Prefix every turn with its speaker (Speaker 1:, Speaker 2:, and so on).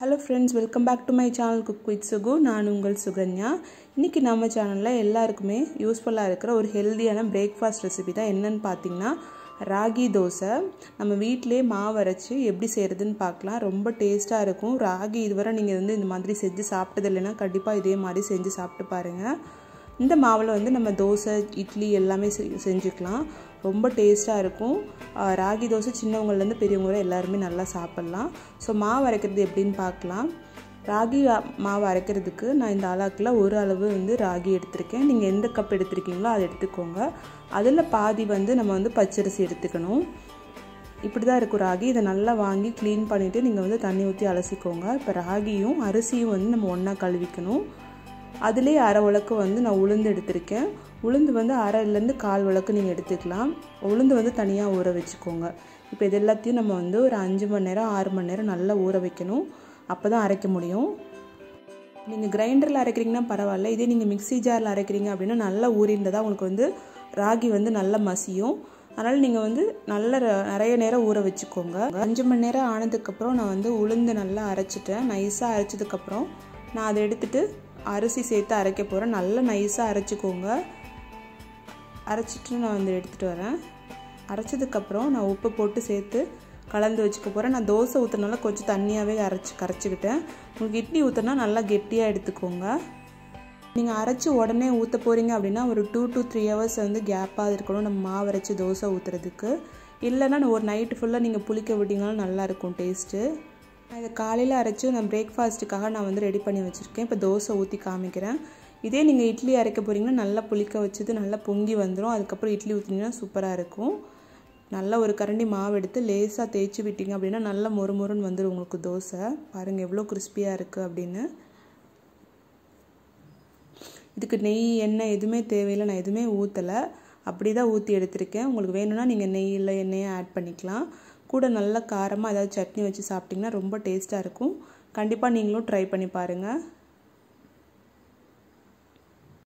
Speaker 1: hello friends welcome back to my channel cook with Sugu நான் உங்கள் சுகன்யா இன்றைக்கி நம்ம சேனலில் எல்லாருக்குமே யூஸ்ஃபுல்லாக இருக்கிற ஒரு ஹெல்த்தியான பிரேக்ஃபாஸ்ட் ரெசிபி தான் என்னன்னு பார்த்தீங்கன்னா ராகி தோசை நம்ம வீட்டிலே மாவு அரைச்சி எப்படி செய்கிறதுன்னு பார்க்கலாம் ரொம்ப டேஸ்ட்டாக இருக்கும் ராகி இதுவரை நீங்கள் வந்து இந்த மாதிரி செஞ்சு சாப்பிட்டது இல்லைன்னா கண்டிப்பாக இதே மாதிரி செஞ்சு சாப்பிட்டு பாருங்கள் இந்த மாவில் வந்து நம்ம தோசை இட்லி எல்லாமே செஞ்சுக்கலாம் ரொம்ப டேஸ்ட்டாக இருக்கும் ராகி தோசை சின்னவங்கலேருந்து பெரியவங்க வரை எல்லாருமே நல்லா சாப்பிட்லாம் ஸோ மாவு அரைக்கிறது எப்படின்னு பார்க்கலாம் ராகி மாவு அரைக்கிறதுக்கு நான் இந்த அலாக்கில் ஒரு அளவு வந்து ராகி எடுத்திருக்கேன் நீங்கள் எந்த கப் எடுத்திருக்கீங்களோ அதை எடுத்துக்கோங்க அதில் பாதி வந்து நம்ம வந்து பச்சரிசி எடுத்துக்கணும் இப்படி தான் இருக்கும் ராகி இதை நல்லா வாங்கி க்ளீன் பண்ணிவிட்டு நீங்கள் வந்து தண்ணி ஊற்றி அலசிக்கோங்க இப்போ ராகியும் அரிசியும் வந்து நம்ம ஒன்றா கழுவிக்கணும் அதிலே அரை உலக்கு வந்து நான் உளுந்து எடுத்திருக்கேன் உளுந்து வந்து அரைலேருந்து கால் உலக்கு நீங்கள் எடுத்துக்கலாம் உளுந்து வந்து தனியாக ஊற வச்சுக்கோங்க இப்போ இது எல்லாத்தையும் நம்ம வந்து ஒரு அஞ்சு மணி நேரம் ஆறு மணி நேரம் நல்லா ஊற வைக்கணும் அப்போ தான் அரைக்க முடியும் நீங்கள் கிரைண்டரில் அரைக்கிறீங்கன்னா பரவாயில்ல இதே நீங்கள் மிக்சி ஜாரில் அரைக்கிறீங்க அப்படின்னா நல்லா ஊறின்றதா உங்களுக்கு வந்து ராகி வந்து நல்லா மசியும் அதனால் நீங்கள் வந்து நல்ல நிறைய நேரம் ஊற வச்சுக்கோங்க அஞ்சு மணி நேரம் ஆனதுக்கப்புறம் நான் வந்து உளுந்து நல்லா அரைச்சிட்டேன் நைஸாக அரைச்சதுக்கப்புறம் நான் அதை எடுத்துகிட்டு அரிசி சேர்த்து அரைக்க போகிறேன் நல்லா நைஸாக அரைச்சிக்கோங்க அரைச்சிட்டு நான் வந்து எடுத்துகிட்டு வரேன் அரைச்சதுக்கப்புறம் நான் உப்பு போட்டு சேர்த்து கலந்து வச்சுக்க போகிறேன் நான் தோசை ஊற்றுனால கொஞ்சம் தண்ணியாகவே அரைச்சி கரைச்சிக்கிட்டேன் உங்களுக்கு இட்லி ஊற்றுனா நல்லா கெட்டியாக எடுத்துக்கோங்க நீங்கள் அரைச்சி உடனே ஊற்ற போகிறீங்க அப்படின்னா ஒரு டூ டு த்ரீ ஹவர்ஸ் வந்து கேப்பாக இருக்கணும் நம்ம மாவு அரைச்சி தோசை ஊற்றுறதுக்கு இல்லைன்னா ஒரு நைட்டு ஃபுல்லாக நீங்கள் புளிக்க விட்டிங்கனாலும் நல்லாயிருக்கும் டேஸ்ட்டு நான் இதை காலையில் அரைச்சி நான் பிரேக்ஃபாஸ்ட்டுக்காக நான் வந்து ரெடி பண்ணி வச்சுருக்கேன் இப்போ தோசை ஊற்றி காமிக்கிறேன் இதே நீங்கள் இட்லி அரைக்க போகிறீங்கன்னா நல்லா புளிக்க வச்சது நல்லா பொங்கி வந்துடும் அதுக்கப்புறம் இட்லி ஊற்றினீங்கன்னா சூப்பராக இருக்கும் நல்லா ஒரு கரண்டி மாவு எடுத்து லேசாக தேய்ச்சி விட்டீங்க அப்படின்னா நல்லா மொறு மொறுன்னு வந்துடும் உங்களுக்கு தோசை பாருங்கள் எவ்வளோ கிறிஸ்பியாக இருக்குது அப்படின்னு இதுக்கு நெய் எண்ணெய் எதுவுமே தேவையில்லை நான் எதுவுமே ஊற்றலை அப்படி தான் ஊற்றி எடுத்திருக்கேன் உங்களுக்கு வேணும்னா நீங்கள் நெய் இல்லை எண்ணெயை ஆட் பண்ணிக்கலாம் கூட நல்லா காரமாக ஏதாவது சட்னி வச்சு சாப்பிட்டிங்கன்னா ரொம்ப டேஸ்ட்டாக இருக்கும் கண்டிப்பாக நீங்களும் ட்ரை பண்ணி பாருங்கள்